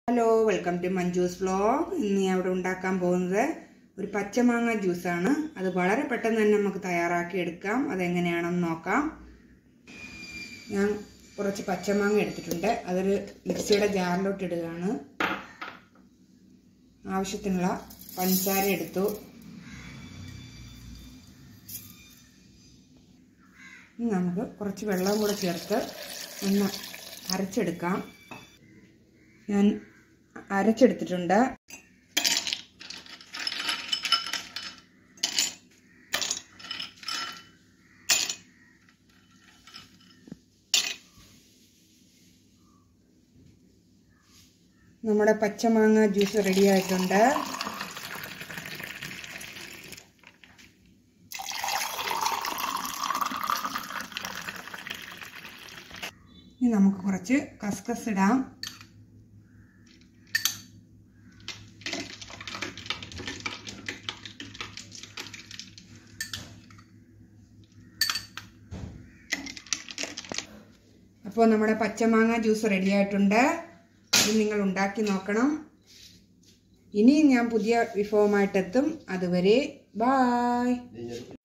hello welcome to Manju's vlog ഇന്ന് ഞാൻ ഇവിടെ ഉണ്ടാക്കാൻ പോകുന്നത് ഒരു പച്ചമാങ്ങ ജ്യൂസാണ് അത് വളരെ പെട്ടെന്ന് തന്നെ നമുക്ക് തയ്യാറാക്കി എടുക്കാം അതെങ്ങനെയാണെന്ന് നോക്കാം ഞാൻ കുറച്ച് പച്ചമാങ്ങ എടുത്തിട്ടുണ്ട് അതൊരു മിക്സിയുടെ ജാറിലോട്ട് ഇടുകയാണ് ആവശ്യത്തിനുള്ള പഞ്ചസാര എടുത്തു ഇനി നമുക്ക് കുറച്ച് വെള്ളം കൂടെ ചേർത്ത് ഒന്ന് അരച്ചെടുക്കാം ഞാൻ അരച്ചെടുത്തിട്ടുണ്ട് നമ്മുടെ പച്ചമാങ്ങ ജ്യൂസ് റെഡി ആയിട്ടുണ്ട് ഇനി നമുക്ക് കുറച്ച് കസ്കസ് ഇടാം അപ്പോൾ നമ്മുടെ പച്ചമാങ്ങ ജ്യൂസ് റെഡി ആയിട്ടുണ്ട് ഇത് നിങ്ങൾ ഉണ്ടാക്കി നോക്കണം ഇനിയും ഞാൻ പുതിയ വിഭവമായിട്ടെത്തും അതുവരെ ബായ്